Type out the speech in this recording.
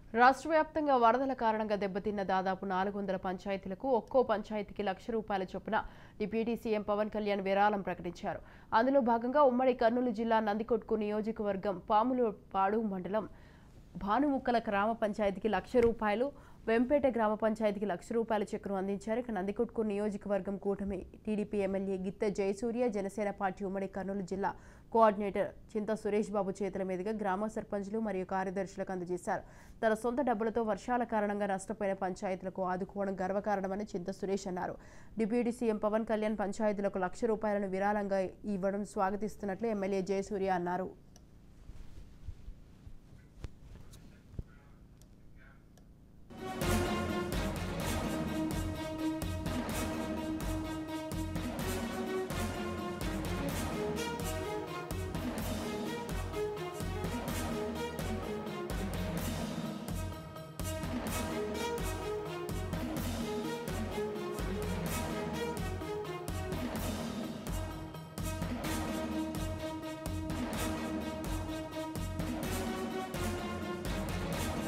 రాష్ట్ర వ్యాప్తంగా వరదల కారణంగా దెబ్బతిన్న దాదాపు నాలుగు వందల పంచాయతీలకు ఒక్కో పంచాయతీకి లక్ష రూపాయల చొప్పున డిప్యూటీ సీఎం పవన్ కళ్యాణ్ విరాళం ప్రకటించారు అందులో భాగంగా ఉమ్మడి కర్నూలు జిల్లా నందికొట్కు నియోజకవర్గం పాములపాడు మండలం భానుముక్కల గ్రామ పంచాయతీకి లక్ష రూపాయలు వెంపేట గ్రామ పంచాయతీకి లక్ష రూపాయల చెక్కును అందించారు ఇక నందికొట్కు నియోజకవర్గం కూటమి టీడీపీ ఎమ్మెల్యే గిత్త జయసూర్య జనసేన పార్టీ ఉమ్మడి కర్నూలు జిల్లా కోఆర్డినేటర్ చింత సురేష్ బాబు చేతుల మీదుగా గ్రామ సర్పంచులు మరియు కార్యదర్శులకు అందజేశారు తన సొంత డబ్బులతో వర్షాల కారణంగా నష్టపోయిన పంచాయతీలకు ఆదుకోవడం గర్వకారణమని చింత సురేష్ అన్నారు డిప్యూటీ సీఎం పవన్ కళ్యాణ్ పంచాయతీలకు లక్ష రూపాయలను విరాళంగా ఇవ్వడం స్వాగతిస్తున్నట్లు ఎమ్మెల్యే జయసూర్య అన్నారు